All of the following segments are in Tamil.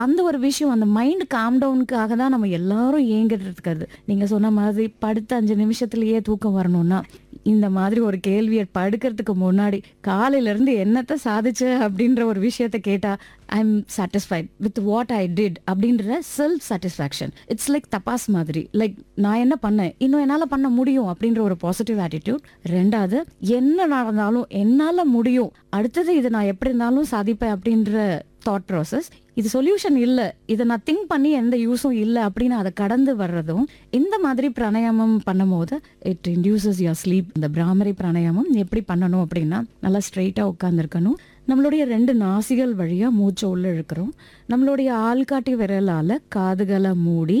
அந்த ஒரு விஷயம் அந்த மைண்ட் காம் டவுனுக்காக தான் நம்ம எல்லாரும் ஏங்கிட்டு இருக்கிறது நீங்க சொன்ன மாதிரி படுத்த அஞ்சு நிமிஷத்துலயே தூக்கம் வரணும்னா இந்த மாதிரி ஒரு கேள்வியை படுக்கிறதுக்கு முன்னாடி காலையில இருந்து என்னத்த சாதிச்ச அப்படின்ற ஒரு விஷயத்த கேட்டா I am satisfied with what I did அப்படின்ற செல்ஃப் சாட்டிஸ்ஃபேக்ஷன் இட்ஸ் லைக் தபாஸ் மாதிரி லைக் நான் என்ன பண்ணேன் இன்னும் என்னால பண்ண முடியும் அப்படின்ற ஒரு பாசிட்டிவ் ஆட்டிடியூட் ரெண்டாவது என்ன நடந்தாலும் என்னால முடியும் அடுத்தது இது நான் எப்படி இருந்தாலும் சாதிப்பேன் அப்படின்ற தாட் ப்ராசஸ் இது சொல்யூஷன் இல்லை இதை நான் திங்க் பண்ணி எந்த யூஸும் இல்லை அப்படின்னு அதை கடந்து வர்றதும் இந்த மாதிரி பிராணாயாமம் பண்ணும்போது இட் இன்டியூசஸ் யுவர் ஸ்லீப் இந்த பிராமரி பிராணாயாமம் எப்படி பண்ணணும் அப்படின்னா நல்லா ஸ்ட்ரைட்டாக உட்காந்துருக்கணும் நம்மளுடைய ரெண்டு நாசிகள் வழியா மூச்சை உள்ள இழுக்கிறோம் நம்மளுடைய ஆள்காட்டி விரலால காதுகளை மூடி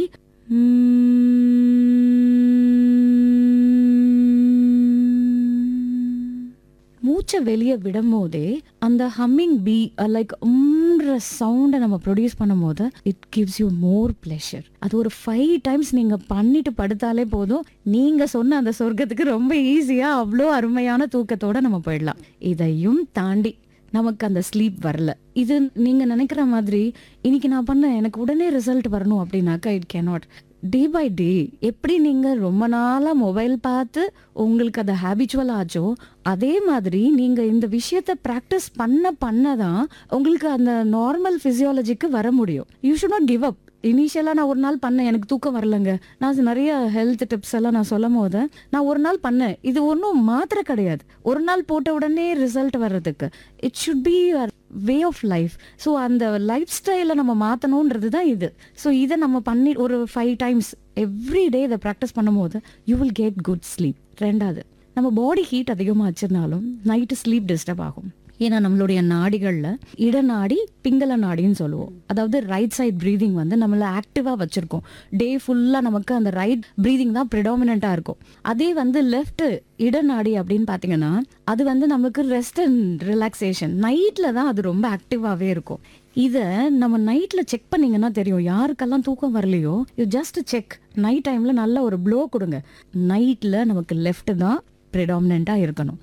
மூச்சை வெளியே விடும் போதே அந்த ஹம்மிங் பி லைக் உம்ன்ற சவுண்டை நம்ம ப்ரொடியூஸ் பண்ணும் போது it gives you more pleasure அது ஒரு ஃபைவ் டைம்ஸ் நீங்க பண்ணிட்டு படுத்தாலே போதும் நீங்க சொன்ன அந்த சொர்க்கத்துக்கு ரொம்ப ஈஸியா அவ்வளோ அருமையான தூக்கத்தோட நம்ம போயிடலாம் இதையும் தாண்டி நமக்கு அந்த ஸ்லீப் வரல இது நீங்க நினைக்கிற மாதிரி இன்னைக்கு நான் பண்ண எனக்கு உடனே ரிசல்ட் வரணும் அப்படின்னாக்கா it cannot day by day எப்படி நீங்க ரொம்ப நாளா மொபைல் பார்த்து உங்களுக்கு அது ஹேபிச்சுவல் ஆச்சோ அதே மாதிரி நீங்க இந்த விஷயத்த ப்ராக்டிஸ் பண்ண பண்ணதான் உங்களுக்கு அந்த நார்மல் பிசியாலஜிக்கு வர முடியும் you should not give up இனிஷியலாக நான் ஒரு நாள் பண்ணேன் எனக்கு தூக்கம் வரலங்க நான் நிறைய ஹெல்த் டிப்ஸ் எல்லாம் நான் சொல்லும் போது நான் ஒரு நாள் பண்ணேன் இது ஒன்றும் மாத்திரை கிடையாது ஒரு நாள் போட்ட உடனே ரிசல்ட் வர்றதுக்கு it should be way of life so அந்த லைஃப் ஸ்டைலை நம்ம மாற்றணுன்றது தான் இது ஸோ இதை நம்ம பண்ணி ஒரு ஃபைவ் டைம்ஸ் எவ்ரி டே இதை ப்ராக்டிஸ் பண்ணும்போது you will get good sleep ரெண்டாவது நம்ம பாடி ஹீட் அதிகமாக வச்சிருந்தாலும் நைட்டு ஸ்லீப் டிஸ்டர்ப் ஆகும் ஏன்னா நம்மளுடைய நாடிகள்ல இடநாடி பிங்கள நாடின்னு சொல்லுவோம் அதாவது ரைட் சைட் ப்ரீதிங் வந்து நம்மள ஆக்டிவா வச்சிருக்கோம் டே ஃபுல்லா நமக்கு அந்த ரைட் ப்ரீதிங் தான் ப்ரிடாமினா இருக்கும் அதே வந்து லெஃப்ட் இடநாடி அப்படின்னு பாத்தீங்கன்னா அது வந்து நமக்கு ரெஸ்ட் அண்ட் ரிலாக்ஸேஷன் நைட்ல தான் அது ரொம்ப ஆக்டிவாவே இருக்கும் இதை நம்ம நைட்ல செக் பண்ணீங்கன்னா தெரியும் யாருக்கெல்லாம் தூக்கம் வரலையோ யூ ஜஸ்ட் செக் நைட் டைம்ல நல்ல ஒரு ப்ளோ கொடுங்க நைட்ல நமக்கு லெஃப்ட் தான் ப்ரிடாமினா இருக்கணும்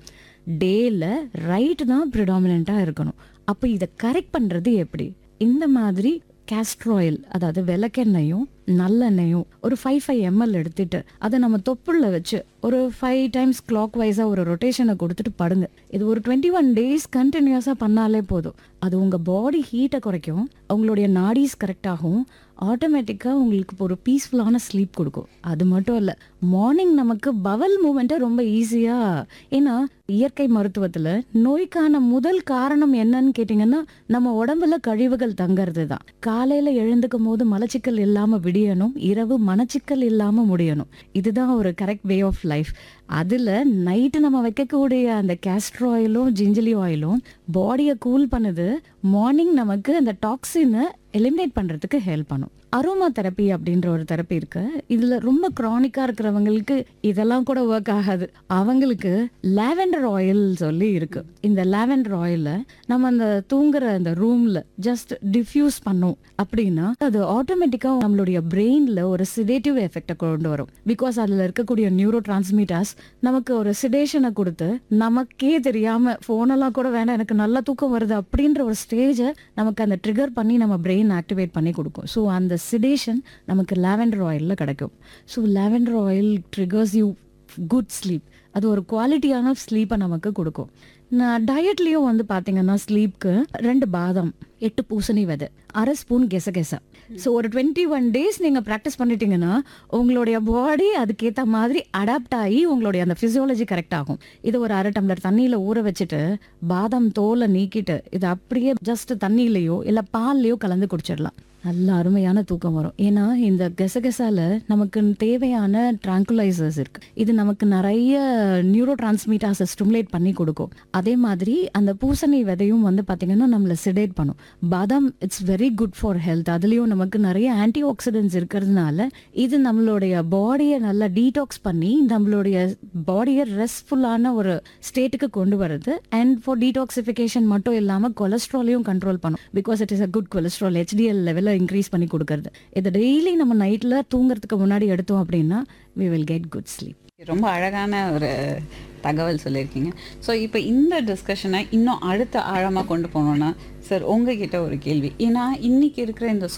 டேல ரைட் தான் ப்ரிடாமினாக இருக்கணும் அப்போ இதை கரெக்ட் பண்ணுறது எப்படி இந்த மாதிரி castor oil அதாவது விளக்கெண்ணெயும் நல்லெண்ணெயும் ஒரு ஃபைவ் ஃபைவ் எம்எல் எடுத்துட்டு அதை நம்ம தொப்புள்ள வச்சு ஒரு ஃபைவ் டைம்ஸ் கிளாக் வைஸாக ஒரு ரொட்டேஷனை கொடுத்துட்டு படுங்க இது ஒரு டுவெண்ட்டி ஒன் டேஸ் கண்டினியூஸாக பண்ணாலே போதும் அது உங்கள் பாடி ஹீட்டை குறைக்கும் உங்களுடைய நாடிஸ் கரெக்ட் ஆகும் ஆட்டோமேட்டிக்காக உங்களுக்கு ஒரு பீஸ்ஃபுல்லான ஸ்லீப் கொடுக்கும் அது மட்டும் இல்லை மார்னிங் நமக்கு பவல் மூமெண்ட்டை ரொம்ப ஈஸியாக ஏன்னா இயற்கை மருத்துவத்தில் நோய்க்கான முதல் காரணம் என்னன்னு கேட்டிங்கன்னா நம்ம உடம்புல கழிவுகள் தங்கறது தான் காலையில் எழுந்துக்கும் போது மலச்சிக்கல் இல்லாமல் விடியணும் இரவு மனச்சிக்கல் இல்லாமல் முடியணும் இதுதான் ஒரு கரெக்ட் வே ஆஃப் லைஃப் அதில் நைட்டு நம்ம வைக்கக்கூடிய அந்த castor ஆயிலும் ஜிஞ்சலி ஆயிலும் பாடியை கூல் பண்ணுது மார்னிங் நமக்கு அந்த டாக்ஸினை எலிமினேட் பண்ணுறதுக்கு ஹெல்ப் பண்ணும் அரோமா தெரப்பி அப்படின்ற ஒரு தெரப்பி இருக்கு இதுல ரொம்ப க்ரானிக்கா இருக்கிறவங்களுக்கு இதெல்லாம் கூட ஒர்க் ஆகாது அவங்களுக்கு லாவெண்டர் ஆயில் சொல்லி இருக்கு இந்த லாவெண்டர் ஆயில நம்ம அந்த தூங்குற அந்த ரூம்ல ஜஸ்ட் டிஃப்யூஸ் பண்ணோம் அப்படின்னா அது ஆட்டோமேட்டிக்கா நம்மளுடைய பிரெயின்ல ஒரு சிடேட்டிவ் எஃபெக்டை கொண்டு வரும் பிகாஸ் அதுல இருக்கக்கூடிய நியூரோ டிரான்ஸ்மிட்டர்ஸ் நமக்கு ஒரு சிடேஷனை கொடுத்து நமக்கே தெரியாம போனெல்லாம் கூட வேண்டாம் எனக்கு நல்லா தூக்கம் வருது அப்படின்ற ஒரு ஸ்டேஜை நமக்கு அந்த ட்ரிகர் பண்ணி நம்ம பிரெயின் ஆக்டிவேட் பண்ணி கொடுக்கும் ஸோ அந்த சிடேஷன் நமக்கு லாவெண்டர் ஆயிலில் கிடைக்கும் so lavender oil triggers you good sleep அது ஒரு குவாலிட்டியான ஸ்லீப்பை நமக்கு கொடுக்கும் நான் டயட்லயும் வந்து பாத்தீங்கன்னா ஸ்லீப்க்கு ரெண்டு பாதாம் எட்டு பூசணி விதை அரை ஸ்பூன் கெசகெச ஸோ ஒரு டுவெண்ட்டி ஒன் டேஸ் நீங்க ப்ராக்டிஸ் பண்ணிட்டீங்கன்னா உங்களுடைய பாடி அதுக்கேற்ற மாதிரி அடாப்ட் ஆகி உங்களுடைய அந்த பிசியாலஜி கரெக்ட் ஆகும் இது ஒரு அரை டம்ளர் தண்ணியில ஊற வச்சுட்டு பாதாம் தோலை நீக்கிட்டு இது அப்படியே ஜஸ்ட் தண்ணியிலையோ இல்ல பால்லயோ கலந்து குடிச்சிடலாம் நல்ல அருமையான தூக்கம் வரும் ஏன்னா இந்த கெசகெசால நமக்கு தேவையான ட்ராங்குலைசர்ஸ் இருக்கு இது நமக்கு நிறைய நியூரோ டிரான்ஸ்மீட்டர்ஸை ஸ்டிமுலேட் பண்ணி கொடுக்கும் அதே மாதிரி அந்த பூசணி விதையும் வந்து பாத்தீங்கன்னா நம்மள சிடேட் பண்ணும் பாதாம் it's very good for health அதுலயும் நமக்கு நிறைய ஆன்டி ஆக்சிடென்ட்ஸ் இருக்கிறதுனால இது நம்மளுடைய பாடியை நல்லா டீடாக்ஸ் பண்ணி நம்மளுடைய பாடியை ரெஸ்ட்ஃபுல்லான ஒரு ஸ்டேட்டுக்கு கொண்டு வருது அண்ட் ஃபார் டீடாக்சிஃபிகேஷன் மட்டும் இல்லாம கொலஸ்ட்ராலையும் கண்ட்ரோல் பண்ணும் because it is a good cholesterol HDL லெவலில் இன்க்ரீஸ் பண்ணி கொடுக்கறது இதை டெய்லி நம்ம நைட்ல தூங்குறதுக்கு முன்னாடி எடுத்தோம் அப்படின்னா we will get good sleep ரொம்ப அழகான ஒரு தகவல் சொல்லியிருக்கீங்க ஸோ இப்போ இந்த டிஸ்கஷனை இன்னும் அடுத்த ஆழமாக கொண்டு போனோம்னா சார் உங்ககிட்ட ஒரு கேள்வி ஏன்னா இன்னைக்கு இருக்கிற இந்த